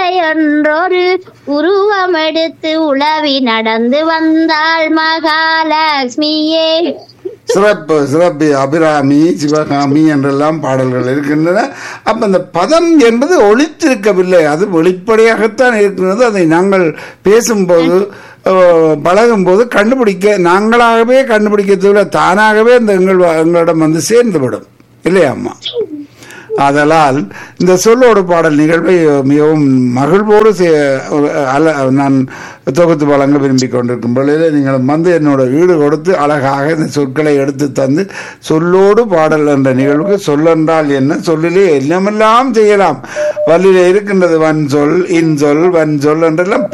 என்றொரு உருவம் எடுத்து உளவி நடந்து வந்தாள் மகாலட்சுமியே சிறப்பு சிறப்பு அபிராமி சிவகாமி என்றெல்லாம் பாடல்கள் இருக்கின்றன அப்ப அந்த பதம் என்பது ஒளித்திருக்கவில்லை அது வெளிப்படையாகத்தான் இருக்கின்றது அதை நாங்கள் பேசும்போது அஹ், பழகும்போது கண்டுபிடிக்க நாங்களாகவே கண்டுபிடிக்கிறதுல தானாகவே இந்த எங்கள் எங்களிடம் வந்து சேர்ந்துவிடும் இல்லையா அம்மா ஆதலால் இந்த சொல்லோடு பாடல் நிகழ்வை மிகவும் மகிழ்வோடு சே- ஒரு- அல- நான் தொகுத்து வழங்க விரும்பிக் கொண்டிருக்கும் பொழுது நீங்கள் வந்து என்னோட ஈடு கொடுத்து அழகாக இந்த சொற்களை எடுத்து தந்து சொல்லோடு பாடல் என்ற நிகழ்வுக்கு சொல்லென்றால் என்ன சொல்லிலே எல்லாமெல்லாம் செய்யலாம் வல்லிலே இருக்கின்றது வன் சொல் இன் சொல் வன் சொல் என்றெல்லாம்